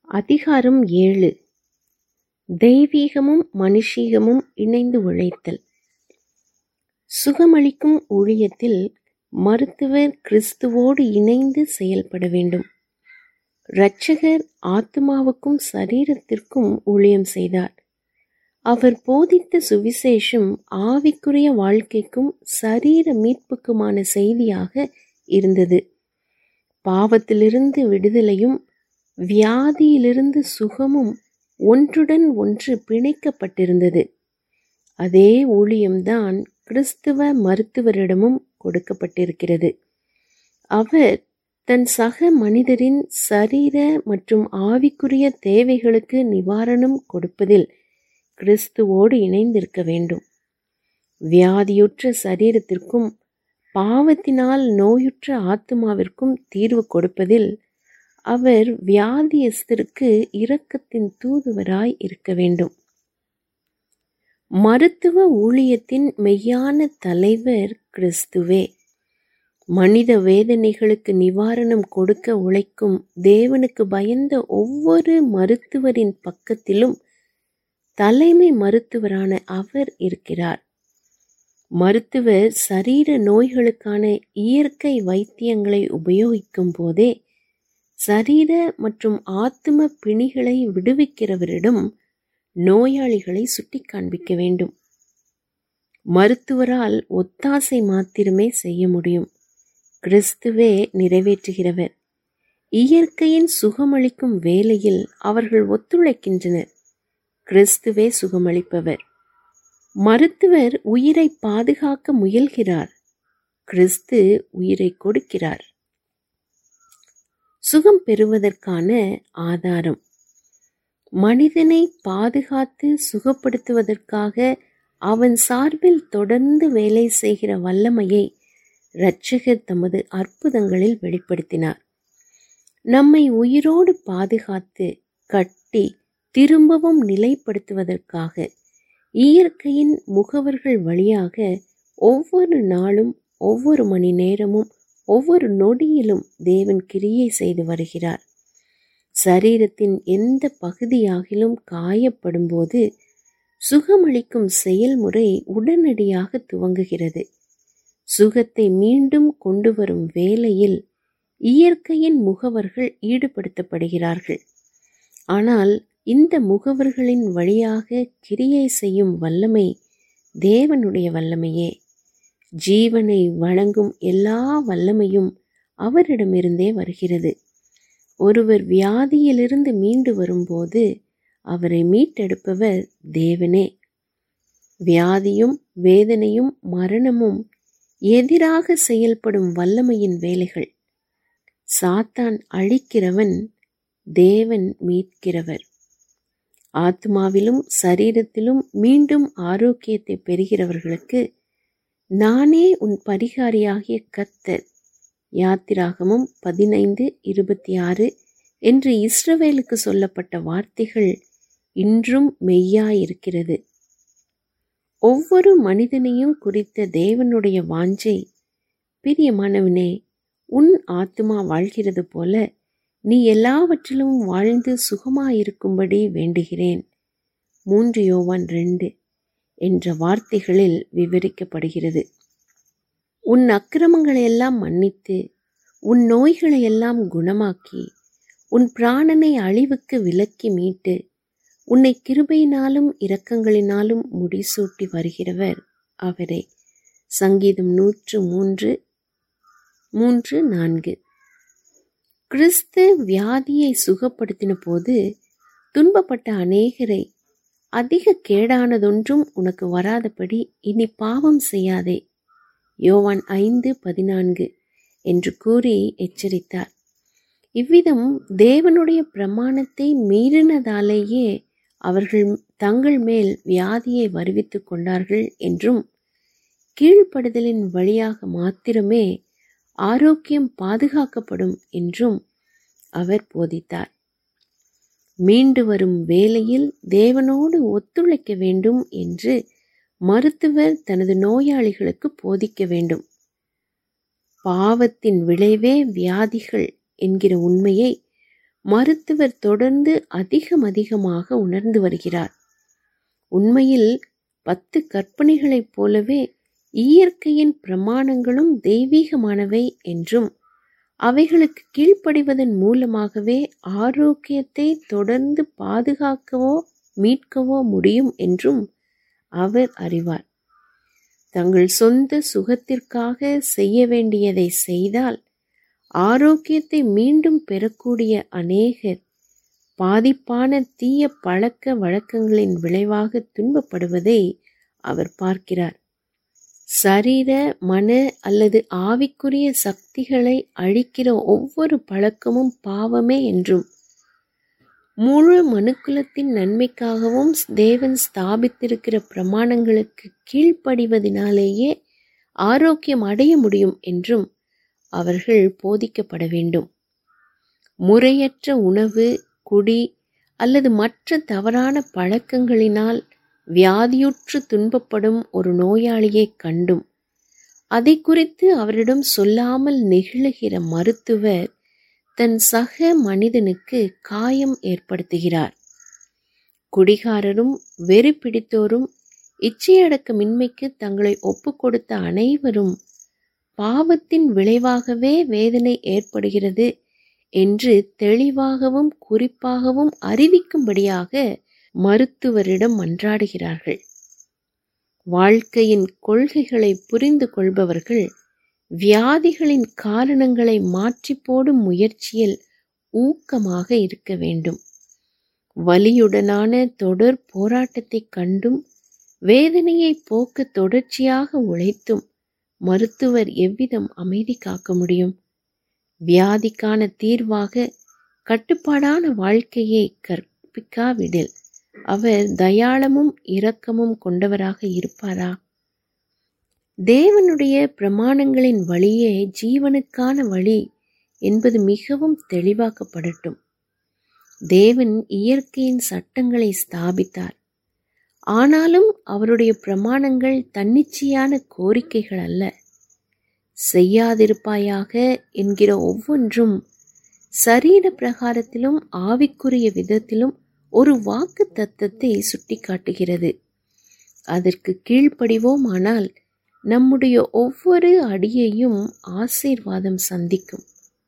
அதிகாரம் ஏழு தெய்வீகமும் மனுஷீகமும் இணைந்து உழைத்தல் சுகமளிக்கும் ஊழியத்தில் மருத்துவர் கிறிஸ்துவோடு இணைந்து செயல்பட வேண்டும் இரட்சகர் ஆத்மாவுக்கும் சரீரத்திற்கும் ஊழியம் செய்தார் அவர் போதித்த சுவிசேஷம் ஆவிக்குரிய வாழ்க்கைக்கும் சரீர மீட்புக்குமான செய்தியாக இருந்தது பாவத்திலிருந்து விடுதலையும் வியாதியிலிருந்து சுகமும் ஒன்றுடன் ஒன்று பிணைக்கப்பட்டிருந்தது அதே ஊழியம்தான் கிறிஸ்துவ மருத்துவரிடமும் கொடுக்கப்பட்டிருக்கிறது அவர் தன் சக மனிதரின் சரீர மற்றும் ஆவிக்குரிய தேவைகளுக்கு நிவாரணம் கொடுப்பதில் கிறிஸ்துவோடு இணைந்திருக்க வேண்டும் வியாதியுற்ற சரீரத்திற்கும் பாவத்தினால் நோயுற்ற ஆத்மாவிற்கும் தீர்வு கொடுப்பதில் அவர் வியாதியஸ்தருக்கு இரக்கத்தின் தூதுவராய் இருக்க வேண்டும் மருத்துவ ஊழியத்தின் மெய்யான தலைவர் கிறிஸ்துவே மனித வேதனைகளுக்கு நிவாரணம் கொடுக்க உழைக்கும் தேவனுக்கு பயந்த ஒவ்வொரு மருத்துவரின் பக்கத்திலும் தலைமை மருத்துவரான அவர் இருக்கிறார் மருத்துவர் சரீர நோய்களுக்கான இயற்கை வைத்தியங்களை உபயோகிக்கும் போதே சரீர மற்றும் ஆத்ம பிணிகளை விடுவிக்கிறவரிடம் நோயாளிகளை சுட்டி காண்பிக்க வேண்டும் மருத்துவரால் ஒத்தாசை மாத்திரமே செய்ய முடியும் கிறிஸ்துவே நிறைவேற்றுகிறவர் இயற்கையின் சுகமளிக்கும் வேலையில் அவர்கள் ஒத்துழைக்கின்றனர் கிறிஸ்துவே சுகமளிப்பவர் மருத்துவர் உயிரை பாதுகாக்க முயல்கிறார் கிறிஸ்து உயிரை கொடுக்கிறார் சுகம் பெறுவதற்கான ஆதாரம் மனிதனை பாதுகாத்து சுகப்படுத்துவதற்காக அவன் சார்பில் தொடர்ந்து வேலை செய்கிற வல்லமையை இரட்சகர் தமது அற்புதங்களில் வெளிப்படுத்தினார் நம்மை உயிரோடு பாதுகாத்து கட்டி திரும்பவும் நிலைப்படுத்துவதற்காக இயற்கையின் முகவர்கள் வழியாக ஒவ்வொரு நாளும் ஒவ்வொரு மணி நேரமும் ஒவ்வொரு நொடியிலும் தேவன் கிரியை செய்து வருகிறார் சரீரத்தின் எந்த பகுதியாகிலும் காயப்படும்போது சுகமளிக்கும் செயல்முறை உடனடியாக துவங்குகிறது சுகத்தை மீண்டும் கொண்டு வரும் வேலையில் இயற்கையின் முகவர்கள் ஈடுபடுத்தப்படுகிறார்கள் ஆனால் இந்த முகவர்களின் வழியாக கிரியை செய்யும் வல்லமை தேவனுடைய வல்லமையே ஜீவனை வழங்கும் எல்லா வல்லமையும் அவரிடமிருந்தே வருகிறது ஒருவர் வியாதியிலிருந்து மீண்டு வரும்போது அவரை மீட்டெடுப்பவர் தேவனே வியாதியும் வேதனையும் மரணமும் எதிராக செயல்படும் வல்லமையின் வேலைகள் சாத்தான் அழிக்கிறவன் தேவன் மீட்கிறவர் ஆத்மாவிலும் சரீரத்திலும் மீண்டும் ஆரோக்கியத்தை பெறுகிறவர்களுக்கு நானே உன் பரிகாரியாகிய கத்தர் யாத்திராகமும் பதினைந்து இருபத்தி ஆறு என்று இஸ்ரவேலுக்கு சொல்லப்பட்ட வார்த்தைகள் இன்றும் மெய்யாயிருக்கிறது ஒவ்வொரு மனிதனையும் குறித்த தேவனுடைய வாஞ்சை பிரியமானவனே உன் ஆத்மா வாழ்கிறது போல நீ எல்லாவற்றிலும் வாழ்ந்து சுகமாயிருக்கும்படி வேண்டுகிறேன் மூன்று யோவான் ரெண்டு என்ற வார்த்தைகளில் விவரிக்கப்படுகிறது உன் அக்கிரமங்களை எல்லாம் மன்னித்து உன் நோய்களை எல்லாம் குணமாக்கி உன் பிராணனை அழிவுக்கு விலக்கி மீட்டு உன்னை கிருபையினாலும் இரக்கங்களினாலும் முடிசூட்டி வருகிறவர் அவரே சங்கீதம் நூற்று மூன்று மூன்று நான்கு கிறிஸ்து வியாதியை சுகப்படுத்தின போது துன்பப்பட்ட அநேகரை அதிக கேடானதொன்றும் உனக்கு வராதபடி இனி பாவம் செய்யாதே யோவான் ஐந்து பதினான்கு என்று கூறி எச்சரித்தார் இவ்விதம் தேவனுடைய பிரமாணத்தை மீறினதாலேயே அவர்கள் தங்கள் மேல் வியாதியை வருவித்துக் கொண்டார்கள் என்றும் கீழ்ப்படுதலின் வழியாக மாத்திரமே ஆரோக்கியம் பாதுகாக்கப்படும் என்றும் அவர் போதித்தார் மீண்டு வரும் வேளையில் தேவனோடு ஒத்துழைக்க வேண்டும் என்று மருத்துவர் தனது நோயாளிகளுக்கு போதிக்க வேண்டும் பாவத்தின் விளைவே வியாதிகள் என்கிற உண்மையை மருத்துவர் தொடர்ந்து அதிகம் அதிகமாக உணர்ந்து வருகிறார் உண்மையில் பத்து கற்பனைகளைப் போலவே இயற்கையின் பிரமாணங்களும் தெய்வீகமானவை என்றும் அவைகளுக்கு கீழ்ப்படிவதன் மூலமாகவே ஆரோக்கியத்தை தொடர்ந்து பாதுகாக்கவோ மீட்கவோ முடியும் என்றும் அவர் அறிவார் தங்கள் சொந்த சுகத்திற்காக செய்ய வேண்டியதை செய்தால் ஆரோக்கியத்தை மீண்டும் பெறக்கூடிய அநேகர் பாதிப்பான தீய பழக்க வழக்கங்களின் விளைவாக துன்பப்படுவதை அவர் பார்க்கிறார் சரீர மன அல்லது ஆவிக்குரிய சக்திகளை அழிக்கிற ஒவ்வொரு பழக்கமும் பாவமே என்றும் முழு மனுக்குலத்தின் நன்மைக்காகவும் தேவன் ஸ்தாபித்திருக்கிற பிரமாணங்களுக்கு கீழ்ப்படிவதனாலேயே ஆரோக்கியம் அடைய முடியும் என்றும் அவர்கள் போதிக்கப்பட வேண்டும் முறையற்ற உணவு குடி அல்லது மற்ற தவறான பழக்கங்களினால் வியாதியுற்று துன்பப்படும் ஒரு நோயாளியை கண்டும் அதை குறித்து அவரிடம் சொல்லாமல் நெகிழுகிற மருத்துவர் தன் சக மனிதனுக்கு காயம் ஏற்படுத்துகிறார் குடிகாரரும் வெறி பிடித்தோரும் இச்சையடக்கமின்மைக்கு தங்களை ஒப்பு கொடுத்த அனைவரும் பாவத்தின் விளைவாகவே வேதனை ஏற்படுகிறது என்று தெளிவாகவும் குறிப்பாகவும் அறிவிக்கும்படியாக மருத்துவரிடம் மன்றாடுகிறார்கள் வாழ்க்கையின் கொள்கைகளை புரிந்து கொள்பவர்கள் வியாதிகளின் காரணங்களை மாற்றி போடும் முயற்சியில் ஊக்கமாக இருக்க வேண்டும் வலியுடனான தொடர் போராட்டத்தை கண்டும் வேதனையை போக்க தொடர்ச்சியாக உழைத்தும் மருத்துவர் எவ்விதம் அமைதி காக்க முடியும் வியாதிக்கான தீர்வாக கட்டுப்பாடான வாழ்க்கையை கற்பிக்காவிடில் அவர் தயாளமும் இரக்கமும் கொண்டவராக இருப்பாரா தேவனுடைய பிரமாணங்களின் வழியே ஜீவனுக்கான வழி என்பது மிகவும் தெளிவாக்கப்படட்டும் தேவன் இயற்கையின் சட்டங்களை ஸ்தாபித்தார் ஆனாலும் அவருடைய பிரமாணங்கள் தன்னிச்சையான கோரிக்கைகள் அல்ல செய்யாதிருப்பாயாக என்கிற ஒவ்வொன்றும் சரீர பிரகாரத்திலும் ஆவிக்குரிய விதத்திலும் ஒரு வாக்கு தத்தத்தை சுட்டிக்காட்டுகிறது அதற்கு கீழ்ப்படிவோம் ஆனால் நம்முடைய ஒவ்வொரு அடியையும் ஆசீர்வாதம் சந்திக்கும்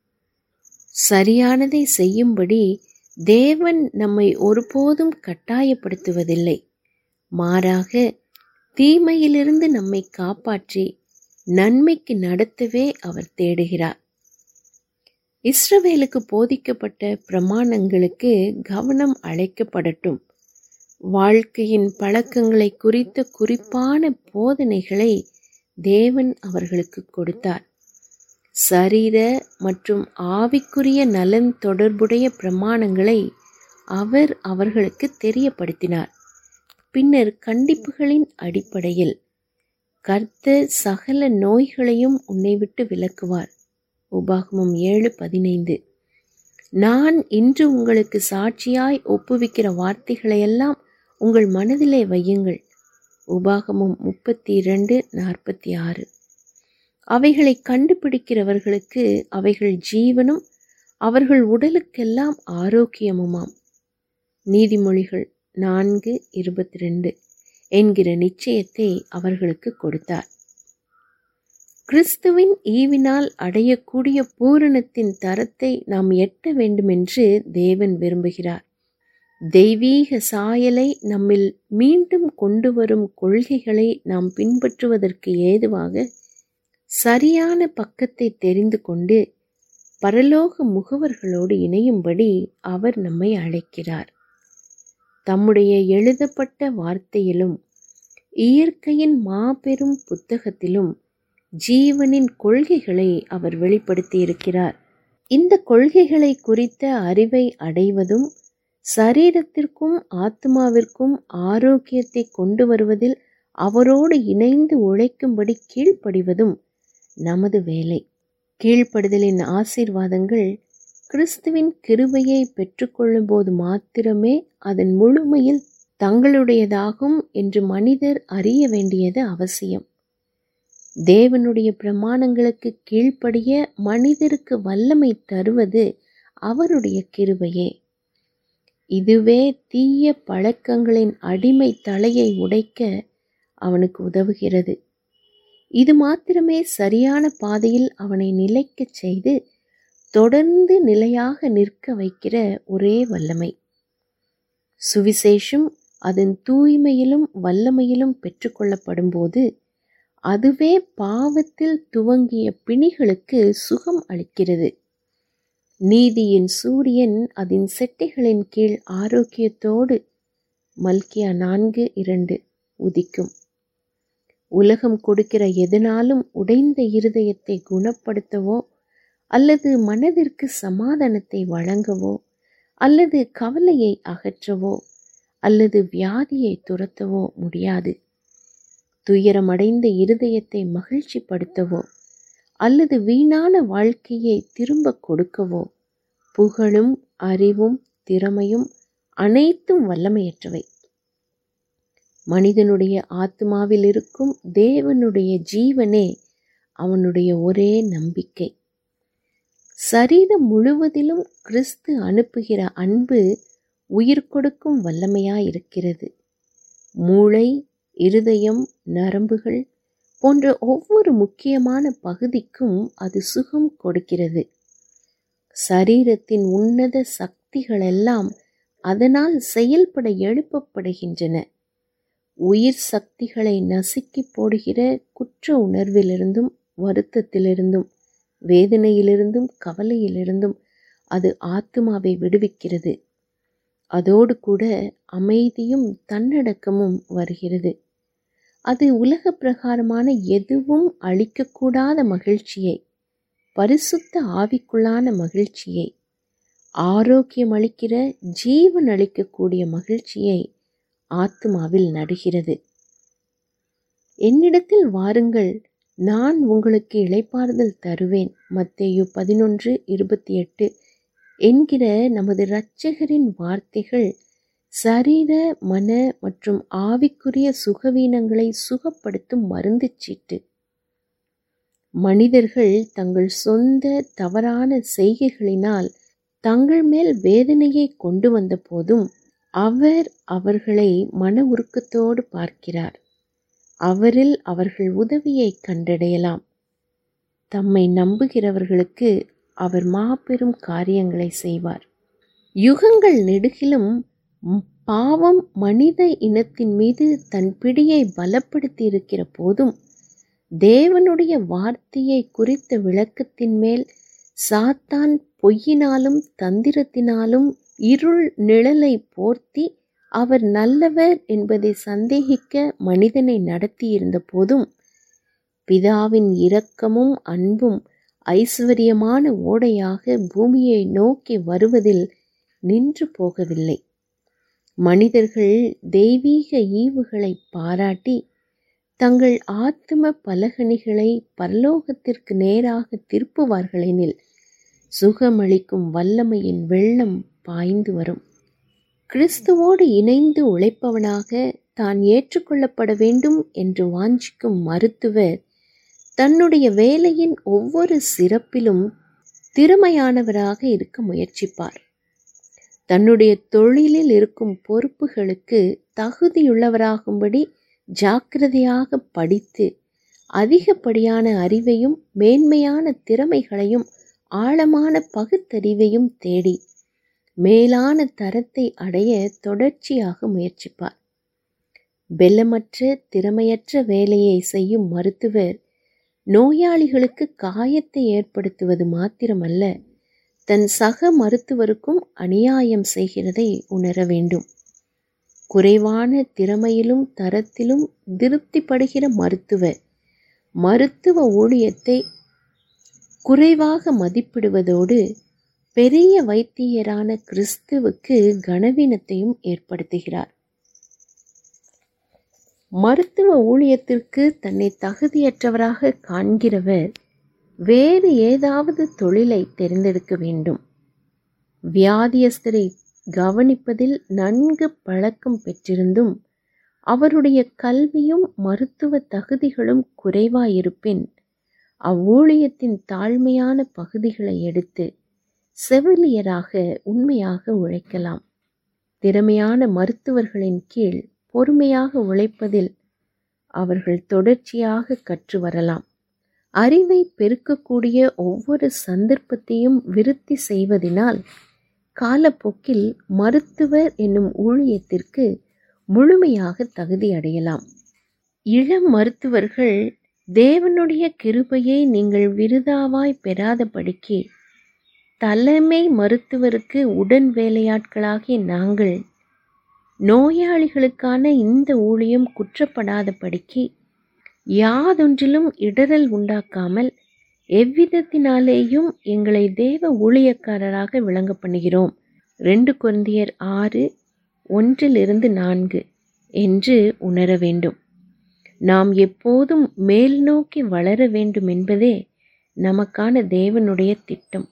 சரியானதை செய்யும்படி தேவன் நம்மை ஒருபோதும் கட்டாயப்படுத்துவதில்லை மாறாக தீமையிலிருந்து நம்மை காப்பாற்றி நன்மைக்கு நடத்தவே அவர் தேடுகிறார் இஸ்ரவேலுக்கு போதிக்கப்பட்ட பிரமாணங்களுக்கு கவனம் அழைக்கப்படட்டும் வாழ்க்கையின் பழக்கங்களை குறித்த குறிப்பான போதனைகளை தேவன் அவர்களுக்கு கொடுத்தார் சரீர மற்றும் ஆவிக்குரிய நலன் தொடர்புடைய பிரமாணங்களை அவர் அவர்களுக்கு தெரியப்படுத்தினார் பின்னர் கண்டிப்புகளின் அடிப்படையில் கர்த்தர் சகல நோய்களையும் உன்னை விட்டு விலக்குவார் உபாகமம் ஏழு பதினைந்து நான் இன்று உங்களுக்கு சாட்சியாய் ஒப்புவிக்கிற வார்த்தைகளையெல்லாம் உங்கள் மனதிலே வையுங்கள் உபாகமம் முப்பத்தி இரண்டு நாற்பத்தி ஆறு அவைகளை கண்டுபிடிக்கிறவர்களுக்கு அவைகள் ஜீவனும் அவர்கள் உடலுக்கெல்லாம் ஆரோக்கியமுமாம் நீதிமொழிகள் நான்கு இருபத்தி ரெண்டு என்கிற நிச்சயத்தை அவர்களுக்கு கொடுத்தார் கிறிஸ்துவின் ஈவினால் அடையக்கூடிய பூரணத்தின் தரத்தை நாம் எட்ட வேண்டுமென்று தேவன் விரும்புகிறார் தெய்வீக சாயலை நம்மில் மீண்டும் கொண்டு வரும் கொள்கைகளை நாம் பின்பற்றுவதற்கு ஏதுவாக சரியான பக்கத்தை தெரிந்து கொண்டு பரலோக முகவர்களோடு இணையும்படி அவர் நம்மை அழைக்கிறார் தம்முடைய எழுதப்பட்ட வார்த்தையிலும் இயற்கையின் மாபெரும் புத்தகத்திலும் ஜீவனின் கொள்கைகளை அவர் வெளிப்படுத்தியிருக்கிறார் இந்த கொள்கைகளை குறித்த அறிவை அடைவதும் சரீரத்திற்கும் ஆத்மாவிற்கும் ஆரோக்கியத்தை கொண்டு வருவதில் அவரோடு இணைந்து உழைக்கும்படி கீழ்ப்படிவதும் நமது வேலை கீழ்ப்படுதலின் ஆசீர்வாதங்கள் கிறிஸ்துவின் கிருபையை பெற்றுக்கொள்ளும் போது மாத்திரமே அதன் முழுமையில் தங்களுடையதாகும் என்று மனிதர் அறிய வேண்டியது அவசியம் தேவனுடைய பிரமாணங்களுக்கு கீழ்ப்படிய மனிதருக்கு வல்லமை தருவது அவருடைய கிருபையே இதுவே தீய பழக்கங்களின் அடிமை தலையை உடைக்க அவனுக்கு உதவுகிறது இது மாத்திரமே சரியான பாதையில் அவனை நிலைக்கச் செய்து தொடர்ந்து நிலையாக நிற்க வைக்கிற ஒரே வல்லமை சுவிசேஷம் அதன் தூய்மையிலும் வல்லமையிலும் பெற்றுக்கொள்ளப்படும்போது அதுவே பாவத்தில் துவங்கிய பிணிகளுக்கு சுகம் அளிக்கிறது நீதியின் சூரியன் அதன் செட்டைகளின் கீழ் ஆரோக்கியத்தோடு மல்கியா நான்கு இரண்டு உதிக்கும் உலகம் கொடுக்கிற எதனாலும் உடைந்த இருதயத்தை குணப்படுத்தவோ அல்லது மனதிற்கு சமாதானத்தை வழங்கவோ அல்லது கவலையை அகற்றவோ அல்லது வியாதியை துரத்தவோ முடியாது துயரமடைந்த இருதயத்தை மகிழ்ச்சிப்படுத்தவோ அல்லது வீணான வாழ்க்கையை திரும்ப கொடுக்கவோ புகழும் அறிவும் திறமையும் அனைத்தும் வல்லமையற்றவை மனிதனுடைய ஆத்மாவில் இருக்கும் தேவனுடைய ஜீவனே அவனுடைய ஒரே நம்பிக்கை சரீரம் முழுவதிலும் கிறிஸ்து அனுப்புகிற அன்பு உயிர் கொடுக்கும் வல்லமையாயிருக்கிறது மூளை இருதயம் நரம்புகள் போன்ற ஒவ்வொரு முக்கியமான பகுதிக்கும் அது சுகம் கொடுக்கிறது சரீரத்தின் உன்னத சக்திகளெல்லாம் அதனால் செயல்பட எழுப்பப்படுகின்றன உயிர் சக்திகளை நசுக்கி போடுகிற குற்ற உணர்விலிருந்தும் வருத்தத்திலிருந்தும் வேதனையிலிருந்தும் கவலையிலிருந்தும் அது ஆத்மாவை விடுவிக்கிறது அதோடு கூட அமைதியும் தன்னடக்கமும் வருகிறது அது உலக பிரகாரமான எதுவும் அளிக்கக்கூடாத மகிழ்ச்சியை பரிசுத்த ஆவிக்குள்ளான மகிழ்ச்சியை ஆரோக்கியம் அளிக்கிற ஜீவன் அளிக்கக்கூடிய மகிழ்ச்சியை ஆத்மாவில் நடுகிறது என்னிடத்தில் வாருங்கள் நான் உங்களுக்கு இளைப்பாறுதல் தருவேன் மத்தேயு பதினொன்று இருபத்தி எட்டு என்கிற நமது இரட்சகரின் வார்த்தைகள் சரீர மன மற்றும் ஆவிக்குரிய சுகவீனங்களை சுகப்படுத்தும் மருந்து சீட்டு மனிதர்கள் தங்கள் சொந்த தவறான செய்கைகளினால் தங்கள் மேல் வேதனையை கொண்டு வந்த போதும் அவர் அவர்களை மன உருக்கத்தோடு பார்க்கிறார் அவரில் அவர்கள் உதவியை கண்டடையலாம் தம்மை நம்புகிறவர்களுக்கு அவர் மாபெரும் காரியங்களை செய்வார் யுகங்கள் நெடுகிலும் பாவம் மனித இனத்தின் மீது தன் பிடியை பலப்படுத்தி இருக்கிற போதும் தேவனுடைய வார்த்தையை குறித்த விளக்கத்தின் மேல் சாத்தான் பொய்யினாலும் தந்திரத்தினாலும் இருள் நிழலை போர்த்தி அவர் நல்லவர் என்பதை சந்தேகிக்க மனிதனை நடத்தியிருந்த போதும் பிதாவின் இரக்கமும் அன்பும் ஐஸ்வர்யமான ஓடையாக பூமியை நோக்கி வருவதில் நின்று போகவில்லை மனிதர்கள் தெய்வீக ஈவுகளை பாராட்டி தங்கள் ஆத்ம பலகணிகளை பரலோகத்திற்கு நேராக திருப்புவார்களெனில் சுகமளிக்கும் வல்லமையின் வெள்ளம் பாய்ந்து வரும் கிறிஸ்துவோடு இணைந்து உழைப்பவனாக தான் ஏற்றுக்கொள்ளப்பட வேண்டும் என்று வாஞ்சிக்கும் மருத்துவர் தன்னுடைய வேலையின் ஒவ்வொரு சிறப்பிலும் திறமையானவராக இருக்க முயற்சிப்பார் தன்னுடைய தொழிலில் இருக்கும் பொறுப்புகளுக்கு தகுதியுள்ளவராகும்படி ஜாக்கிரதையாக படித்து அதிகப்படியான அறிவையும் மேன்மையான திறமைகளையும் ஆழமான பகுத்தறிவையும் தேடி மேலான தரத்தை அடைய தொடர்ச்சியாக முயற்சிப்பார் பெல்லமற்ற திறமையற்ற வேலையை செய்யும் மருத்துவர் நோயாளிகளுக்கு காயத்தை ஏற்படுத்துவது மாத்திரமல்ல தன் சக மருத்துவருக்கும் அநியாயம் செய்கிறதை உணர வேண்டும் குறைவான திறமையிலும் தரத்திலும் திருப்திப்படுகிற மருத்துவர் மருத்துவ ஊழியத்தை குறைவாக மதிப்பிடுவதோடு பெரிய வைத்தியரான கிறிஸ்துவுக்கு கனவீனத்தையும் ஏற்படுத்துகிறார் மருத்துவ ஊழியத்திற்கு தன்னை தகுதியற்றவராக காண்கிறவர் வேறு ஏதாவது தொழிலை தெரிந்தெடுக்க வேண்டும் வியாதியஸ்தரை கவனிப்பதில் நன்கு பழக்கம் பெற்றிருந்தும் அவருடைய கல்வியும் மருத்துவ தகுதிகளும் குறைவாயிருப்பின் அவ்வூழியத்தின் தாழ்மையான பகுதிகளை எடுத்து செவிலியராக உண்மையாக உழைக்கலாம் திறமையான மருத்துவர்களின் கீழ் பொறுமையாக உழைப்பதில் அவர்கள் தொடர்ச்சியாக கற்று வரலாம் அறிவை பெருக்கக்கூடிய ஒவ்வொரு சந்தர்ப்பத்தையும் விருத்தி செய்வதினால் காலப்போக்கில் மருத்துவர் என்னும் ஊழியத்திற்கு முழுமையாக தகுதி அடையலாம் இளம் மருத்துவர்கள் தேவனுடைய கிருபையை நீங்கள் விருதாவாய் பெறாதபடிக்கு தலைமை மருத்துவருக்கு உடன் வேலையாட்களாகிய நாங்கள் நோயாளிகளுக்கான இந்த ஊழியம் குற்றப்படாதபடிக்கு யாதொன்றிலும் இடரல் உண்டாக்காமல் எவ்விதத்தினாலேயும் எங்களை தேவ ஊழியக்காரராக விளங்க பண்ணுகிறோம் ரெண்டு குழந்தையர் ஆறு ஒன்றிலிருந்து நான்கு என்று உணர வேண்டும் நாம் எப்போதும் மேல் நோக்கி வளர வேண்டும் என்பதே நமக்கான தேவனுடைய திட்டம்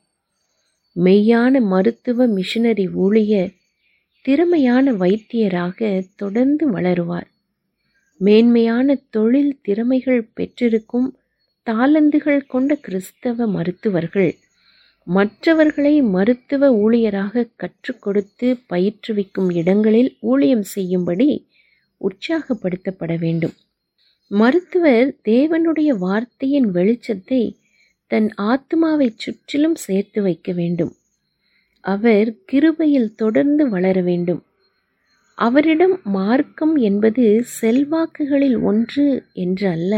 மெய்யான மருத்துவ மிஷனரி ஊழியர் திறமையான வைத்தியராக தொடர்ந்து வளருவார் மேன்மையான தொழில் திறமைகள் பெற்றிருக்கும் தாளந்துகள் கொண்ட கிறிஸ்தவ மருத்துவர்கள் மற்றவர்களை மருத்துவ ஊழியராக கற்றுக் கொடுத்து பயிற்றுவிக்கும் இடங்களில் ஊழியம் செய்யும்படி உற்சாகப்படுத்தப்பட வேண்டும் மருத்துவர் தேவனுடைய வார்த்தையின் வெளிச்சத்தை தன் ஆத்மாவை சுற்றிலும் சேர்த்து வைக்க வேண்டும் அவர் கிருபையில் தொடர்ந்து வளர வேண்டும் அவரிடம் மார்க்கம் என்பது செல்வாக்குகளில் ஒன்று என்று அல்ல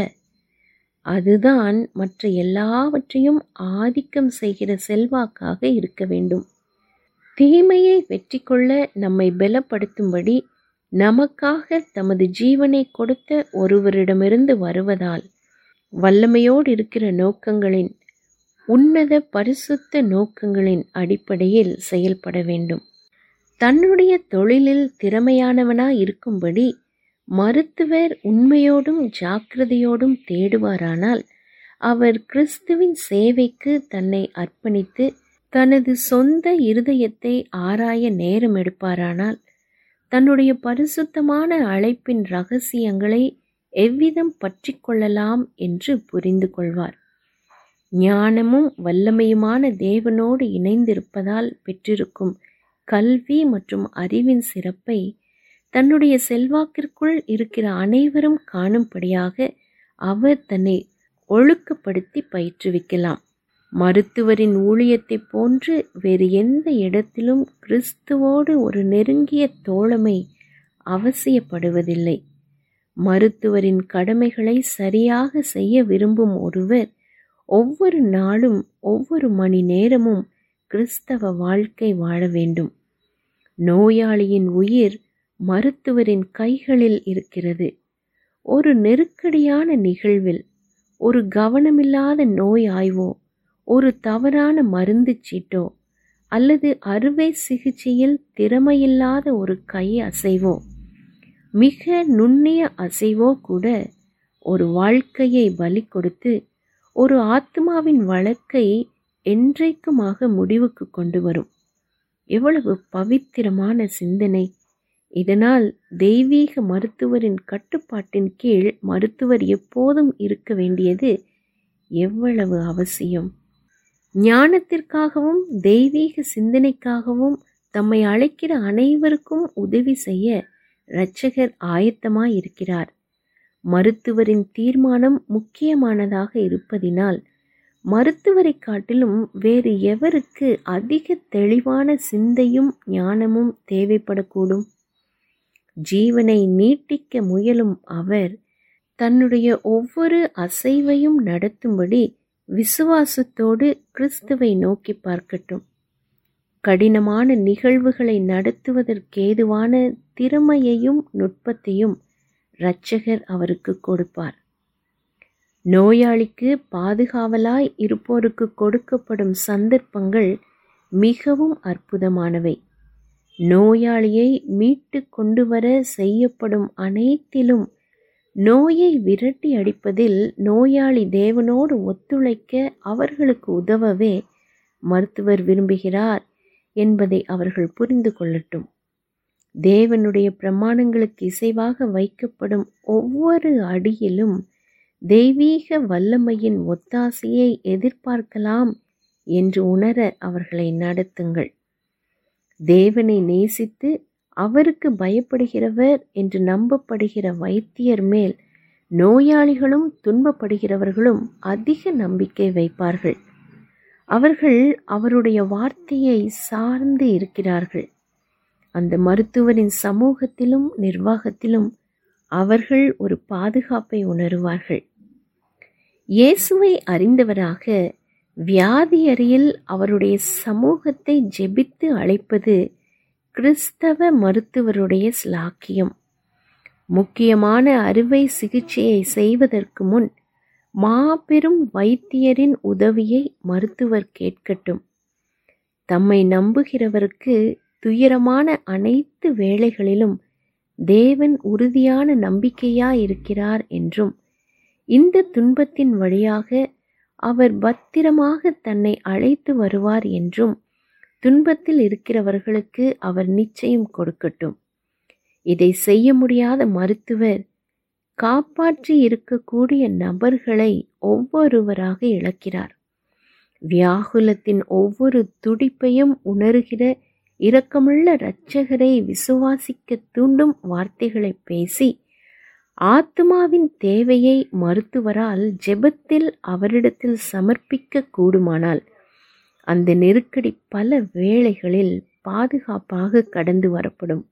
அதுதான் மற்ற எல்லாவற்றையும் ஆதிக்கம் செய்கிற செல்வாக்காக இருக்க வேண்டும் தீமையை வெற்றி கொள்ள நம்மை பலப்படுத்தும்படி நமக்காக தமது ஜீவனை கொடுத்த ஒருவரிடமிருந்து வருவதால் வல்லமையோடு இருக்கிற நோக்கங்களின் உன்னத பரிசுத்த நோக்கங்களின் அடிப்படையில் செயல்பட வேண்டும் தன்னுடைய தொழிலில் திறமையானவனாய் இருக்கும்படி மருத்துவர் உண்மையோடும் ஜாக்கிரதையோடும் தேடுவாரானால் அவர் கிறிஸ்துவின் சேவைக்கு தன்னை அர்ப்பணித்து தனது சொந்த இருதயத்தை ஆராய நேரம் எடுப்பாரானால் தன்னுடைய பரிசுத்தமான அழைப்பின் ரகசியங்களை எவ்விதம் பற்றி கொள்ளலாம் என்று புரிந்து கொள்வார் ஞானமும் வல்லமையுமான தேவனோடு இணைந்திருப்பதால் பெற்றிருக்கும் கல்வி மற்றும் அறிவின் சிறப்பை தன்னுடைய செல்வாக்கிற்குள் இருக்கிற அனைவரும் காணும்படியாக அவர் தன்னை ஒழுக்கப்படுத்தி பயிற்றுவிக்கலாம் மருத்துவரின் ஊழியத்தை போன்று வேறு எந்த இடத்திலும் கிறிஸ்துவோடு ஒரு நெருங்கிய தோழமை அவசியப்படுவதில்லை மருத்துவரின் கடமைகளை சரியாக செய்ய விரும்பும் ஒருவர் ஒவ்வொரு நாளும் ஒவ்வொரு மணி நேரமும் கிறிஸ்தவ வாழ்க்கை வாழ வேண்டும் நோயாளியின் உயிர் மருத்துவரின் கைகளில் இருக்கிறது ஒரு நெருக்கடியான நிகழ்வில் ஒரு கவனமில்லாத நோய் ஆய்வோ ஒரு தவறான மருந்து சீட்டோ அல்லது அறுவை சிகிச்சையில் திறமையில்லாத ஒரு கை அசைவோ மிக நுண்ணிய அசைவோ கூட ஒரு வாழ்க்கையை பலி கொடுத்து ஒரு ஆத்மாவின் வழக்கை என்றைக்குமாக முடிவுக்கு கொண்டு வரும் எவ்வளவு பவித்திரமான சிந்தனை இதனால் தெய்வீக மருத்துவரின் கட்டுப்பாட்டின் கீழ் மருத்துவர் எப்போதும் இருக்க வேண்டியது எவ்வளவு அவசியம் ஞானத்திற்காகவும் தெய்வீக சிந்தனைக்காகவும் தம்மை அழைக்கிற அனைவருக்கும் உதவி செய்ய இரட்சகர் ஆயத்தமாய் இருக்கிறார் மருத்துவரின் தீர்மானம் முக்கியமானதாக இருப்பதினால் மருத்துவரை காட்டிலும் வேறு எவருக்கு அதிக தெளிவான சிந்தையும் ஞானமும் தேவைப்படக்கூடும் ஜீவனை நீட்டிக்க முயலும் அவர் தன்னுடைய ஒவ்வொரு அசைவையும் நடத்தும்படி விசுவாசத்தோடு கிறிஸ்துவை நோக்கி பார்க்கட்டும் கடினமான நிகழ்வுகளை நடத்துவதற்கேதுவான திறமையையும் நுட்பத்தையும் இரட்சகர் அவருக்கு கொடுப்பார் நோயாளிக்கு பாதுகாவலாய் இருப்போருக்கு கொடுக்கப்படும் சந்தர்ப்பங்கள் மிகவும் அற்புதமானவை நோயாளியை மீட்டு கொண்டு வர செய்யப்படும் அனைத்திலும் நோயை விரட்டி அடிப்பதில் நோயாளி தேவனோடு ஒத்துழைக்க அவர்களுக்கு உதவவே மருத்துவர் விரும்புகிறார் என்பதை அவர்கள் புரிந்து கொள்ளட்டும் தேவனுடைய பிரமாணங்களுக்கு இசைவாக வைக்கப்படும் ஒவ்வொரு அடியிலும் தெய்வீக வல்லமையின் ஒத்தாசையை எதிர்பார்க்கலாம் என்று உணர அவர்களை நடத்துங்கள் தேவனை நேசித்து அவருக்கு பயப்படுகிறவர் என்று நம்பப்படுகிற வைத்தியர் மேல் நோயாளிகளும் துன்பப்படுகிறவர்களும் அதிக நம்பிக்கை வைப்பார்கள் அவர்கள் அவருடைய வார்த்தையை சார்ந்து இருக்கிறார்கள் அந்த மருத்துவரின் சமூகத்திலும் நிர்வாகத்திலும் அவர்கள் ஒரு பாதுகாப்பை உணருவார்கள் இயேசுவை அறிந்தவராக வியாதியறியில் அவருடைய சமூகத்தை ஜெபித்து அழைப்பது கிறிஸ்தவ மருத்துவருடைய ஸ்லாக்கியம் முக்கியமான அறுவை சிகிச்சையை செய்வதற்கு முன் மாபெரும் வைத்தியரின் உதவியை மருத்துவர் கேட்கட்டும் தம்மை நம்புகிறவருக்கு துயரமான அனைத்து வேளைகளிலும் தேவன் உறுதியான நம்பிக்கையாயிருக்கிறார் என்றும் இந்த துன்பத்தின் வழியாக அவர் பத்திரமாக தன்னை அழைத்து வருவார் என்றும் துன்பத்தில் இருக்கிறவர்களுக்கு அவர் நிச்சயம் கொடுக்கட்டும் இதை செய்ய முடியாத மருத்துவர் காப்பாற்றி இருக்கக்கூடிய நபர்களை ஒவ்வொருவராக இழக்கிறார் வியாகுலத்தின் ஒவ்வொரு துடிப்பையும் உணர்கிற இரக்கமுள்ள இரட்சகரை விசுவாசிக்க தூண்டும் வார்த்தைகளை பேசி ஆத்மாவின் தேவையை மருத்துவரால் ஜெபத்தில் அவரிடத்தில் சமர்ப்பிக்க கூடுமானால் அந்த நெருக்கடி பல வேளைகளில் பாதுகாப்பாக கடந்து வரப்படும்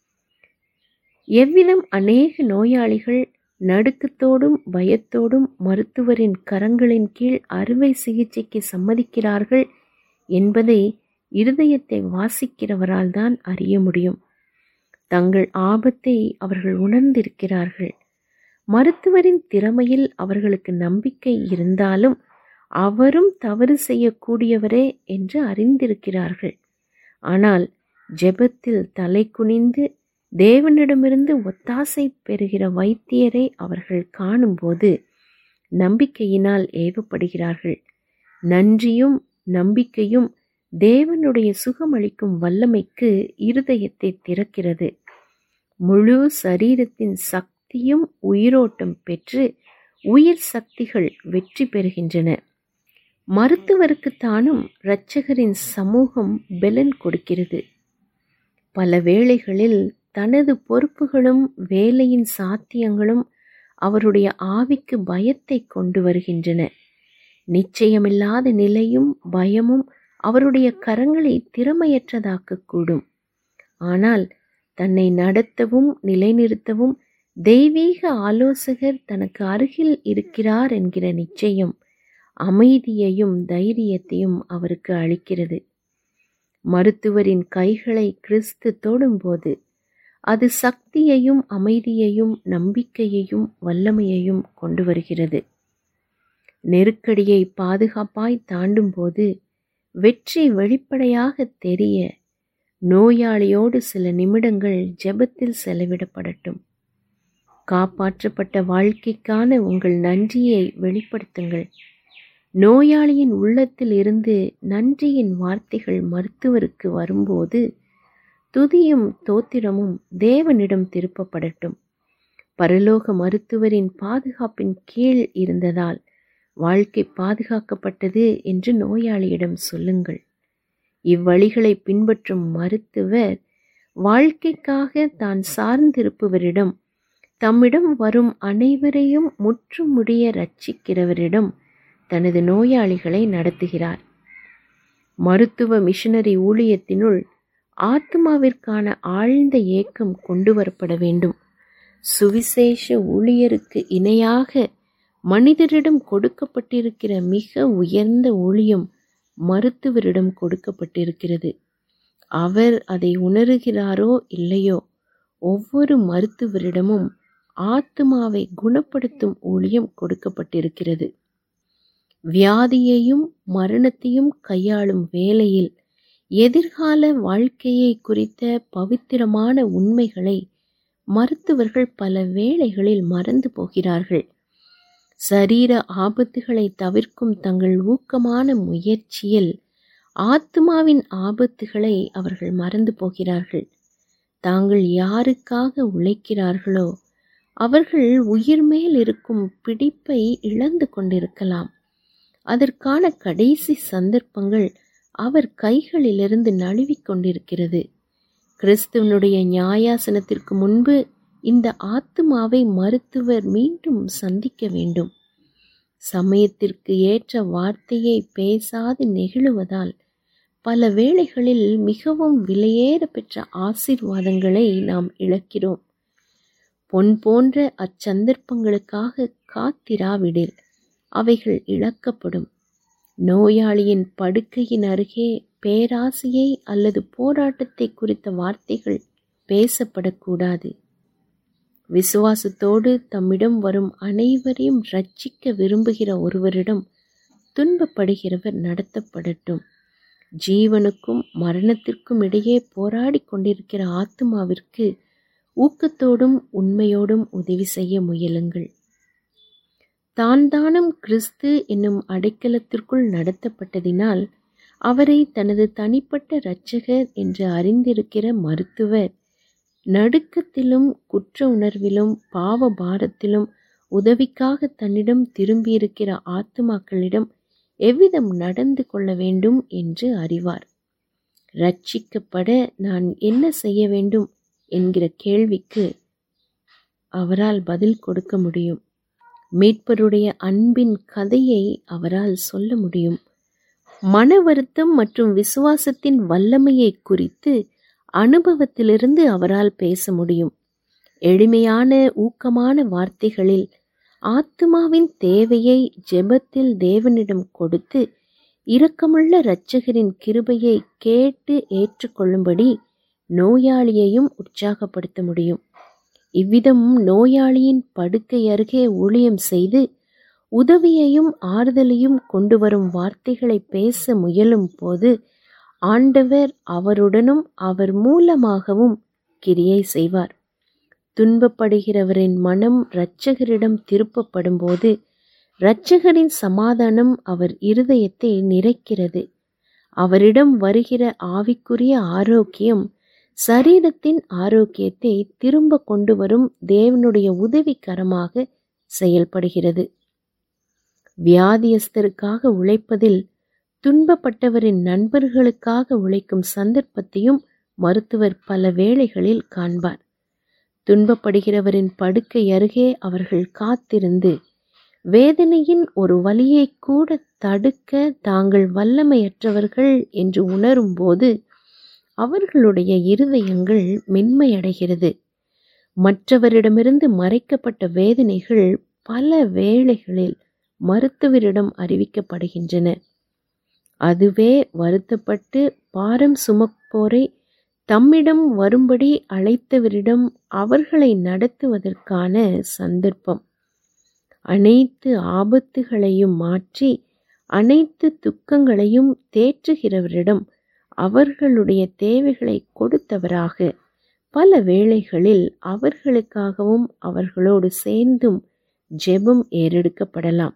எவ்விதம் அநேக நோயாளிகள் நடுக்கத்தோடும் பயத்தோடும் மருத்துவரின் கரங்களின் கீழ் அறுவை சிகிச்சைக்கு சம்மதிக்கிறார்கள் என்பதை இருதயத்தை வாசிக்கிறவரால் தான் அறிய முடியும் தங்கள் ஆபத்தை அவர்கள் உணர்ந்திருக்கிறார்கள் மருத்துவரின் திறமையில் அவர்களுக்கு நம்பிக்கை இருந்தாலும் அவரும் தவறு செய்யக்கூடியவரே என்று அறிந்திருக்கிறார்கள் ஆனால் ஜெபத்தில் தலை குனிந்து தேவனிடமிருந்து ஒத்தாசை பெறுகிற வைத்தியரை அவர்கள் காணும்போது நம்பிக்கையினால் ஏவப்படுகிறார்கள் நன்றியும் நம்பிக்கையும் தேவனுடைய சுகமளிக்கும் வல்லமைக்கு இருதயத்தை திறக்கிறது முழு சரீரத்தின் சக்தியும் உயிரோட்டம் பெற்று உயிர் சக்திகள் வெற்றி பெறுகின்றன மருத்துவருக்குத்தானும் இரட்சகரின் சமூகம் பெலன் கொடுக்கிறது பல வேளைகளில் தனது பொறுப்புகளும் வேலையின் சாத்தியங்களும் அவருடைய ஆவிக்கு பயத்தை கொண்டு வருகின்றன நிச்சயமில்லாத நிலையும் பயமும் அவருடைய கரங்களை திறமையற்றதாக்கக்கூடும் ஆனால் தன்னை நடத்தவும் நிலைநிறுத்தவும் தெய்வீக ஆலோசகர் தனக்கு அருகில் இருக்கிறார் என்கிற நிச்சயம் அமைதியையும் தைரியத்தையும் அவருக்கு அளிக்கிறது மருத்துவரின் கைகளை கிறிஸ்து தொடும்போது அது சக்தியையும் அமைதியையும் நம்பிக்கையையும் வல்லமையையும் கொண்டு வருகிறது நெருக்கடியை பாதுகாப்பாய் தாண்டும்போது வெற்றி வெளிப்படையாக தெரிய நோயாளியோடு சில நிமிடங்கள் ஜெபத்தில் செலவிடப்படட்டும் காப்பாற்றப்பட்ட வாழ்க்கைக்கான உங்கள் நன்றியை வெளிப்படுத்துங்கள் நோயாளியின் உள்ளத்தில் இருந்து நன்றியின் வார்த்தைகள் மருத்துவருக்கு வரும்போது துதியும் தோத்திரமும் தேவனிடம் திருப்பப்படட்டும் பரலோக மருத்துவரின் பாதுகாப்பின் கீழ் இருந்ததால் வாழ்க்கை பாதுகாக்கப்பட்டது என்று நோயாளியிடம் சொல்லுங்கள் இவ்வழிகளை பின்பற்றும் மருத்துவர் வாழ்க்கைக்காக தான் சார்ந்திருப்பவரிடம் தம்மிடம் வரும் அனைவரையும் முற்றுமுடிய ரட்சிக்கிறவரிடம் தனது நோயாளிகளை நடத்துகிறார் மருத்துவ மிஷனரி ஊழியத்தினுள் ஆத்மாவிற்கான ஆழ்ந்த ஏக்கம் கொண்டு வரப்பட வேண்டும் சுவிசேஷ ஊழியருக்கு இணையாக மனிதரிடம் கொடுக்கப்பட்டிருக்கிற மிக உயர்ந்த ஊழியம் மருத்துவரிடம் கொடுக்கப்பட்டிருக்கிறது அவர் அதை உணருகிறாரோ இல்லையோ ஒவ்வொரு மருத்துவரிடமும் ஆத்மாவை குணப்படுத்தும் ஊழியம் கொடுக்கப்பட்டிருக்கிறது வியாதியையும் மரணத்தையும் கையாளும் வேளையில் எதிர்கால வாழ்க்கையை குறித்த பவித்திரமான உண்மைகளை மருத்துவர்கள் பல வேளைகளில் மறந்து போகிறார்கள் சரீர ஆபத்துகளை தவிர்க்கும் தங்கள் ஊக்கமான முயற்சியில் ஆத்மாவின் ஆபத்துகளை அவர்கள் மறந்து போகிறார்கள் தாங்கள் யாருக்காக உழைக்கிறார்களோ அவர்கள் உயிர் மேல் இருக்கும் பிடிப்பை இழந்து கொண்டிருக்கலாம் அதற்கான கடைசி சந்தர்ப்பங்கள் அவர் கைகளிலிருந்து நழுவிக் கொண்டிருக்கிறது கிறிஸ்துவனுடைய நியாயாசனத்திற்கு முன்பு இந்த ஆத்துமாவை மருத்துவர் மீண்டும் சந்திக்க வேண்டும் சமயத்திற்கு ஏற்ற வார்த்தையை பேசாது நெகிழுவதால் பல வேளைகளில் மிகவும் விலையேற பெற்ற ஆசீர்வாதங்களை நாம் இழக்கிறோம் பொன் போன்ற அச்சந்தர்ப்பங்களுக்காக காத்திராவிடில் அவைகள் இழக்கப்படும் நோயாளியின் படுக்கையின் அருகே பேராசையை அல்லது போராட்டத்தை குறித்த வார்த்தைகள் பேசப்படக்கூடாது விசுவாசத்தோடு தம்மிடம் வரும் அனைவரையும் ரட்சிக்க விரும்புகிற ஒருவரிடம் துன்பப்படுகிறவர் நடத்தப்படட்டும் ஜீவனுக்கும் மரணத்திற்கும் இடையே போராடி கொண்டிருக்கிற ஆத்மாவிற்கு ஊக்கத்தோடும் உண்மையோடும் உதவி செய்ய முயலுங்கள் தான் தானும் கிறிஸ்து என்னும் அடைக்கலத்திற்குள் நடத்தப்பட்டதினால் அவரை தனது தனிப்பட்ட இரட்சகர் என்று அறிந்திருக்கிற மருத்துவர் நடுக்கத்திலும் குற்ற உணர்விலும் பாவ பாரத்திலும் உதவிக்காக தன்னிடம் திரும்பியிருக்கிற ஆத்துமாக்களிடம் எவ்விதம் நடந்து கொள்ள வேண்டும் என்று அறிவார் ரட்சிக்கப்பட நான் என்ன செய்ய வேண்டும் என்கிற கேள்விக்கு அவரால் பதில் கொடுக்க முடியும் மீட்பருடைய அன்பின் கதையை அவரால் சொல்ல முடியும் மன வருத்தம் மற்றும் விசுவாசத்தின் வல்லமையை குறித்து அனுபவத்திலிருந்து அவரால் பேச முடியும் எளிமையான ஊக்கமான வார்த்தைகளில் ஆத்மாவின் தேவையை ஜெபத்தில் தேவனிடம் கொடுத்து இரக்கமுள்ள இரட்சகரின் கிருபையை கேட்டு ஏற்றுக்கொள்ளும்படி நோயாளியையும் உற்சாகப்படுத்த முடியும் இவ்விதம் நோயாளியின் படுக்கை அருகே ஊழியம் செய்து உதவியையும் ஆறுதலையும் கொண்டு வரும் வார்த்தைகளை பேச முயலும் போது ஆண்டவர் அவருடனும் அவர் மூலமாகவும் கிரியை செய்வார் துன்பப்படுகிறவரின் மனம் இரட்சகரிடம் திருப்பப்படும் போது இரட்சகரின் சமாதானம் அவர் இருதயத்தை நிறைக்கிறது அவரிடம் வருகிற ஆவிக்குரிய ஆரோக்கியம் சரீரத்தின் ஆரோக்கியத்தை திரும்ப கொண்டு வரும் தேவனுடைய உதவிகரமாக செயல்படுகிறது வியாதியஸ்தருக்காக உழைப்பதில் துன்பப்பட்டவரின் நண்பர்களுக்காக உழைக்கும் சந்தர்ப்பத்தையும் மருத்துவர் பல வேளைகளில் காண்பார் துன்பப்படுகிறவரின் படுக்கை அருகே அவர்கள் காத்திருந்து வேதனையின் ஒரு வழியை கூட தடுக்க தாங்கள் வல்லமையற்றவர்கள் என்று உணரும்போது அவர்களுடைய இருதயங்கள் மென்மையடைகிறது மற்றவரிடமிருந்து மறைக்கப்பட்ட வேதனைகள் பல வேளைகளில் மருத்துவரிடம் அறிவிக்கப்படுகின்றன அதுவே வருத்தப்பட்டு பாரம் சுமப்போரை தம்மிடம் வரும்படி அழைத்தவரிடம் அவர்களை நடத்துவதற்கான சந்தர்ப்பம் அனைத்து ஆபத்துகளையும் மாற்றி அனைத்து துக்கங்களையும் தேற்றுகிறவரிடம் அவர்களுடைய தேவைகளை கொடுத்தவராக பல வேளைகளில் அவர்களுக்காகவும் அவர்களோடு சேர்ந்தும் ஜெபம் ஏறெடுக்கப்படலாம்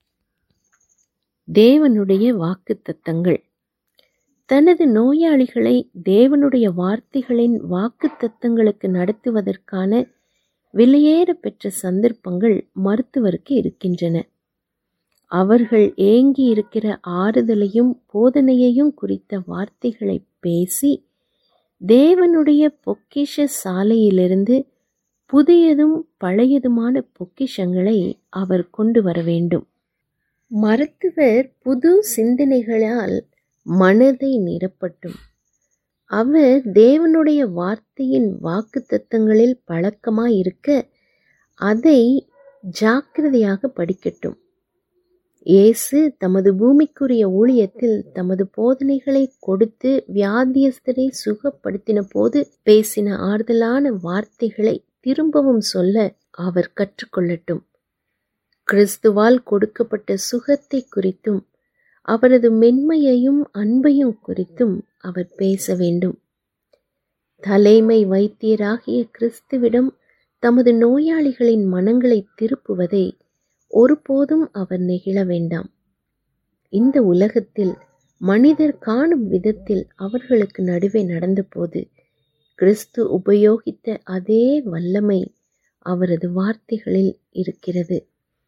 தேவனுடைய வாக்குத்தத்தங்கள் தனது நோயாளிகளை தேவனுடைய வார்த்தைகளின் வாக்குத்தத்தங்களுக்கு நடத்துவதற்கான விலையேற பெற்ற சந்தர்ப்பங்கள் மருத்துவருக்கு இருக்கின்றன அவர்கள் ஏங்கி இருக்கிற ஆறுதலையும் போதனையையும் குறித்த வார்த்தைகளை பேசி தேவனுடைய பொக்கிஷ சாலையிலிருந்து புதியதும் பழையதுமான பொக்கிஷங்களை அவர் கொண்டு வர வேண்டும் மருத்துவர் புது சிந்தனைகளால் மனதை நிரப்பட்டும் அவர் தேவனுடைய வார்த்தையின் வாக்கு தத்தங்களில் பழக்கமாயிருக்க அதை ஜாக்கிரதையாக படிக்கட்டும் இயேசு தமது பூமிக்குரிய ஊழியத்தில் தமது போதனைகளை கொடுத்து வியாதியஸ்தரை சுகப்படுத்தின போது பேசின ஆறுதலான வார்த்தைகளை திரும்பவும் சொல்ல அவர் கற்றுக்கொள்ளட்டும் கிறிஸ்துவால் கொடுக்கப்பட்ட சுகத்தை குறித்தும் அவரது மென்மையையும் அன்பையும் குறித்தும் அவர் பேச வேண்டும் தலைமை வைத்தியராகிய கிறிஸ்துவிடம் தமது நோயாளிகளின் மனங்களை திருப்புவதை ஒருபோதும் அவர் நெகிழ வேண்டாம் இந்த உலகத்தில் மனிதர் காணும் விதத்தில் அவர்களுக்கு நடுவே நடந்தபோது கிறிஸ்து உபயோகித்த அதே வல்லமை அவரது வார்த்தைகளில் இருக்கிறது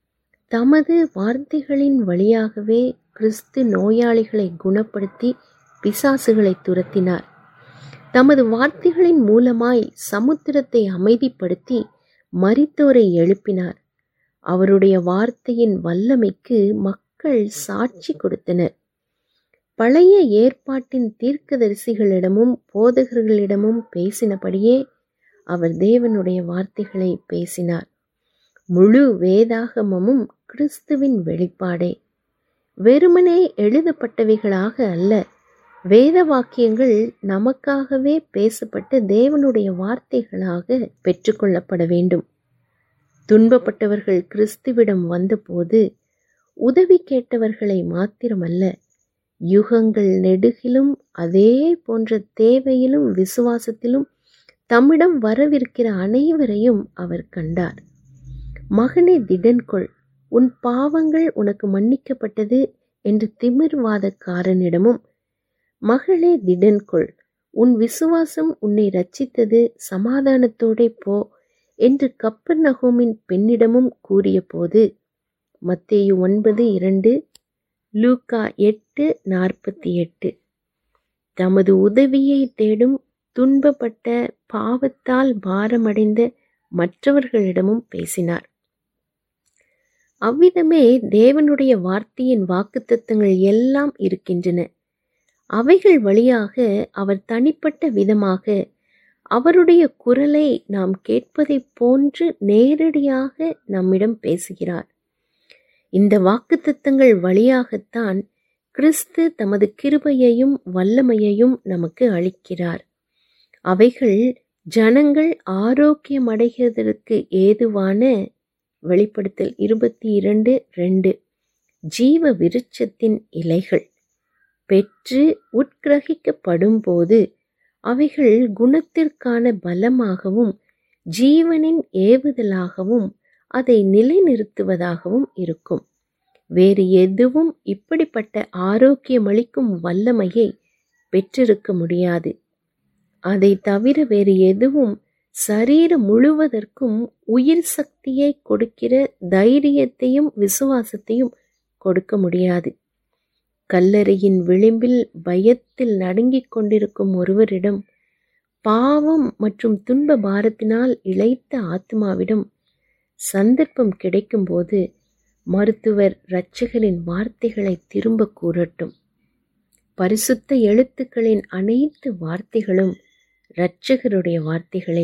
தமது வார்த்தைகளின் வழியாகவே கிறிஸ்து நோயாளிகளை குணப்படுத்தி பிசாசுகளை துரத்தினார் தமது வார்த்தைகளின் மூலமாய் சமுத்திரத்தை அமைதிப்படுத்தி மரித்தோரை எழுப்பினார் அவருடைய வார்த்தையின் வல்லமைக்கு மக்கள் சாட்சி கொடுத்தனர் பழைய ஏற்பாட்டின் தீர்க்கதரிசிகளிடமும் போதகர்களிடமும் பேசினபடியே அவர் தேவனுடைய வார்த்தைகளை பேசினார் முழு வேதாகமமும் கிறிஸ்துவின் வெளிப்பாடே வெறுமனே எழுதப்பட்டவைகளாக அல்ல வேத வாக்கியங்கள் நமக்காகவே பேசப்பட்டு தேவனுடைய வார்த்தைகளாக பெற்றுக்கொள்ளப்பட வேண்டும் துன்பப்பட்டவர்கள் கிறிஸ்துவிடம் வந்தபோது உதவி கேட்டவர்களை மாத்திரமல்ல யுகங்கள் நெடுகிலும் அதே போன்ற தேவையிலும் விசுவாசத்திலும் தம்மிடம் வரவிருக்கிற அனைவரையும் அவர் கண்டார் மகனே திடன்கொள் உன் பாவங்கள் உனக்கு மன்னிக்கப்பட்டது என்று திமிர்வாதக்காரனிடமும் மகளே திடன்கொள் உன் விசுவாசம் உன்னை ரட்சித்தது சமாதானத்தோடே போ என்று கப்பர் நகோமின் பெண்ணிடமும் கூறிய போது மத்தேயு ஒன்பது இரண்டு லூக்கா எட்டு நாற்பத்தி எட்டு தமது உதவியை தேடும் துன்பப்பட்ட பாவத்தால் பாரமடைந்த மற்றவர்களிடமும் பேசினார் அவ்விதமே தேவனுடைய வார்த்தையின் வாக்குத்தத்தங்கள் எல்லாம் இருக்கின்றன அவைகள் வழியாக அவர் தனிப்பட்ட விதமாக அவருடைய குரலை நாம் கேட்பதைப் போன்று நேரடியாக நம்மிடம் பேசுகிறார் இந்த வாக்குத்தத்தங்கள் வழியாகத்தான் கிறிஸ்து தமது கிருபையையும் வல்லமையையும் நமக்கு அளிக்கிறார் அவைகள் ஜனங்கள் ஆரோக்கியமடைகிறதற்கு ஏதுவான வெளிப்படுத்தல் இருபத்தி இரண்டு ரெண்டு ஜீவ விருட்சத்தின் இலைகள் பெற்று உட்கிரகிக்கப்படும் போது அவைகள் குணத்திற்கான பலமாகவும் ஜீவனின் ஏவுதலாகவும் அதை நிலைநிறுத்துவதாகவும் இருக்கும் வேறு எதுவும் இப்படிப்பட்ட ஆரோக்கியமளிக்கும் வல்லமையை பெற்றிருக்க முடியாது அதை தவிர வேறு எதுவும் சரீரம் முழுவதற்கும் உயிர் சக்தியை கொடுக்கிற தைரியத்தையும் விசுவாசத்தையும் கொடுக்க முடியாது கல்லறையின் விளிம்பில் பயத்தில் நடுங்கிக் கொண்டிருக்கும் ஒருவரிடம் பாவம் மற்றும் துன்ப பாரத்தினால் இழைத்த ஆத்மாவிடம் சந்தர்ப்பம் கிடைக்கும்போது மருத்துவர் இரட்சகரின் வார்த்தைகளை திரும்ப கூறட்டும் பரிசுத்த எழுத்துக்களின் அனைத்து வார்த்தைகளும் இரட்சகருடைய வார்த்தைகளே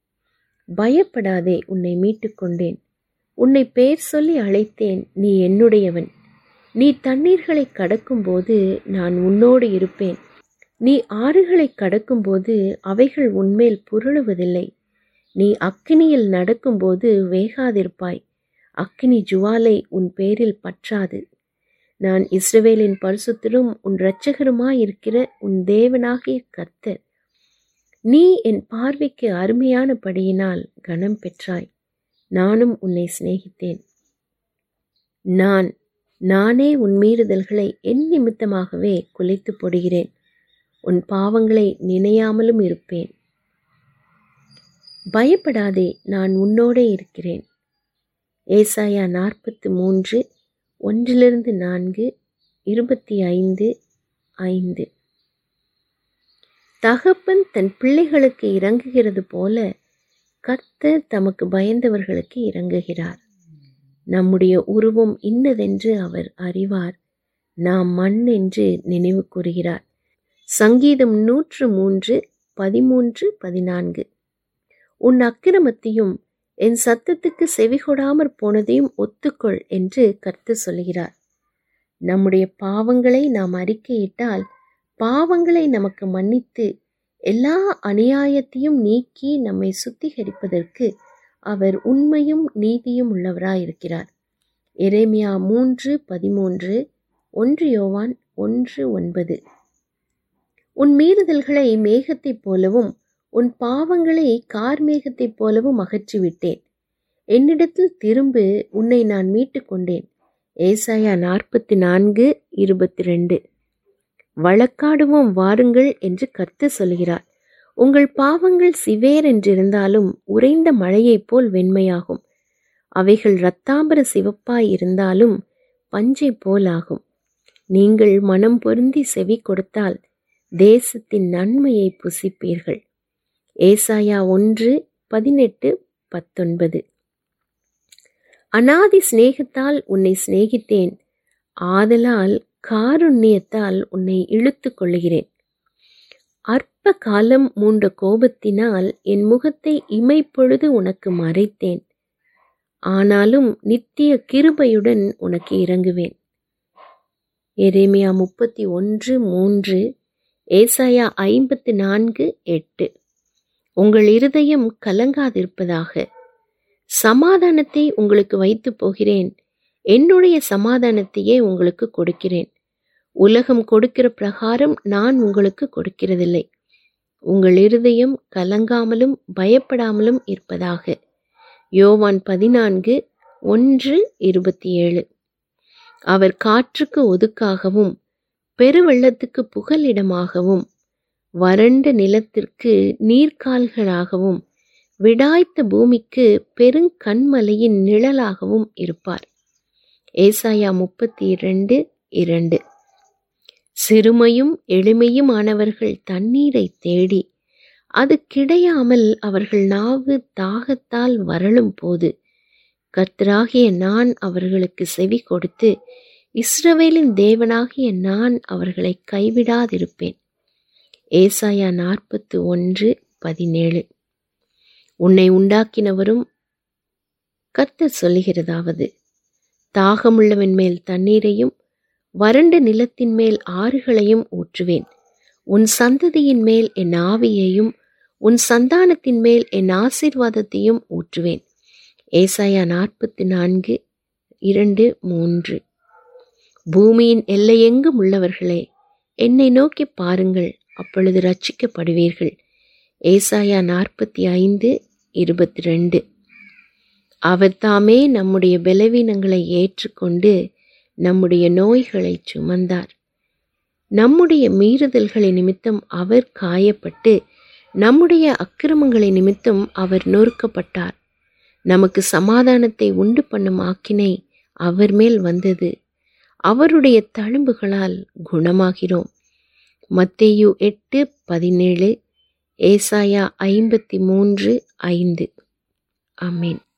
பயப்படாதே உன்னை மீட்டுக்கொண்டேன் உன்னை பேர் சொல்லி அழைத்தேன் நீ என்னுடையவன் நீ தண்ணீர்களை கடக்கும்போது நான் உன்னோடு இருப்பேன் நீ ஆறுகளை கடக்கும்போது அவைகள் உன்மேல் புரளுவதில்லை நீ அக்கினியில் நடக்கும்போது வேகாதிருப்பாய் அக்கினி ஜுவாலை உன் பேரில் பற்றாது நான் இஸ்ரவேலின் பரிசுத்தரும் உன் இரட்சகருமாயிருக்கிற உன் தேவனாகிய கர்த்தர் நீ என் பார்வைக்கு அருமையானபடியினால் கனம் பெற்றாய் நானும் உன்னை சிநேகித்தேன் நான் நானே உன் மீறுதல்களை என் நிமித்தமாகவே குலைத்து போடுகிறேன் உன் பாவங்களை நினையாமலும் இருப்பேன் பயப்படாதே நான் உன்னோடே இருக்கிறேன் ஏசாயா நாற்பத்து மூன்று ஒன்றிலிருந்து நான்கு இருபத்தி ஐந்து ஐந்து தகப்பன் தன் பிள்ளைகளுக்கு இறங்குகிறது போல கர்த்தர் தமக்கு பயந்தவர்களுக்கு இறங்குகிறார் நம்முடைய உருவம் இன்னதென்று அவர் அறிவார் நாம் மண் என்று நினைவு கூறுகிறார் சங்கீதம் நூற்று மூன்று பதிமூன்று பதினான்கு உன் அக்கிரமத்தையும் என் சத்தத்துக்கு செவிகொடாமற் போனதையும் ஒத்துக்கொள் என்று கர்த்தர் சொல்கிறார் நம்முடைய பாவங்களை நாம் அறிக்கையிட்டால் பாவங்களை நமக்கு மன்னித்து எல்லா அநியாயத்தையும் நீக்கி நம்மை சுத்திகரிப்பதற்கு அவர் உண்மையும் நீதியும் உள்ளவராயிருக்கிறார் எரேமியா மூன்று பதிமூன்று ஒன்று யோவான் ஒன்று ஒன்பது உன் மீறுதல்களை மேகத்தைப் போலவும் உன் பாவங்களை கார்மேகத்தைப் போலவும் அகற்றிவிட்டேன் என்னிடத்தில் திரும்பு உன்னை நான் மீட்டுக் கொண்டேன் ஏசாயா நாற்பத்தி நான்கு இருபத்தி ரெண்டு வழக்காடுவோம் வாருங்கள் என்று கர்த்த சொல்கிறார் உங்கள் பாவங்கள் சிவேர் என்றிருந்தாலும் உறைந்த மழையைப் போல் வெண்மையாகும் அவைகள் இரத்தாம்பர சிவப்பாய் இருந்தாலும் பஞ்சை போலாகும் நீங்கள் மனம் பொருந்தி செவி கொடுத்தால் தேசத்தின் நன்மையை புசிப்பீர்கள் ஏசாயா ஒன்று பதினெட்டு பத்தொன்பது அனாதி சிநேகத்தால் உன்னை சிநேகித்தேன் ஆதலால் காருண்யத்தால் உன்னை இழுத்து கொள்ளுகிறேன் அற்ப காலம் மூண்ட கோபத்தினால் என் முகத்தை இமைப்பொழுது உனக்கு மறைத்தேன் ஆனாலும் நித்திய கிருபையுடன் உனக்கு இறங்குவேன் எரேமியா முப்பத்தி ஒன்று மூன்று ஏசாயா ஐம்பத்து நான்கு எட்டு உங்கள் இருதயம் கலங்காதிருப்பதாக சமாதானத்தை உங்களுக்கு வைத்து போகிறேன் என்னுடைய சமாதானத்தையே உங்களுக்கு கொடுக்கிறேன் உலகம் கொடுக்கிற பிரகாரம் நான் உங்களுக்கு கொடுக்கிறதில்லை உங்கள் இருதயம் கலங்காமலும் பயப்படாமலும் இருப்பதாக யோவான் பதினான்கு ஒன்று இருபத்தி ஏழு அவர் காற்றுக்கு ஒதுக்காகவும் பெருவெள்ளத்துக்கு புகலிடமாகவும் வறண்ட நிலத்திற்கு நீர்க்கால்களாகவும் விடாய்த்த பூமிக்கு பெருங்கண்மலையின் நிழலாகவும் இருப்பார் ஏசாயா முப்பத்தி இரண்டு இரண்டு சிறுமையும் எளிமையுமானவர்கள் தண்ணீரை தேடி அது கிடையாமல் அவர்கள் நாவு தாகத்தால் வரலும் போது கர்த்தராகிய நான் அவர்களுக்கு செவி கொடுத்து இஸ்ரவேலின் தேவனாகிய நான் அவர்களை கைவிடாதிருப்பேன் ஏசாயா நாற்பத்து ஒன்று பதினேழு உன்னை உண்டாக்கினவரும் கர்த்தர் சொல்லுகிறதாவது தாகமுள்ளவன் மேல் தண்ணீரையும் வறண்ட நிலத்தின் மேல் ஆறுகளையும் ஊற்றுவேன் உன் சந்ததியின் மேல் என் ஆவியையும் உன் சந்தானத்தின் மேல் என் ஆசீர்வாதத்தையும் ஊற்றுவேன் ஏசாயா நாற்பத்தி நான்கு இரண்டு மூன்று பூமியின் எல்லையெங்கும் உள்ளவர்களே என்னை நோக்கி பாருங்கள் அப்பொழுது ரட்சிக்கப்படுவீர்கள் ஏசாயா நாற்பத்தி ஐந்து இருபத்தி ரெண்டு அவர் தாமே நம்முடைய பலவீனங்களை ஏற்றுக்கொண்டு நம்முடைய நோய்களை சுமந்தார் நம்முடைய மீறுதல்களை நிமித்தம் அவர் காயப்பட்டு நம்முடைய அக்கிரமங்களை நிமித்தம் அவர் நொறுக்கப்பட்டார் நமக்கு சமாதானத்தை உண்டு பண்ணும் ஆக்கினை அவர் மேல் வந்தது அவருடைய தழும்புகளால் குணமாகிறோம் மத்தேயு எட்டு பதினேழு ஏசாயா ஐம்பத்தி மூன்று ஐந்து அமீன்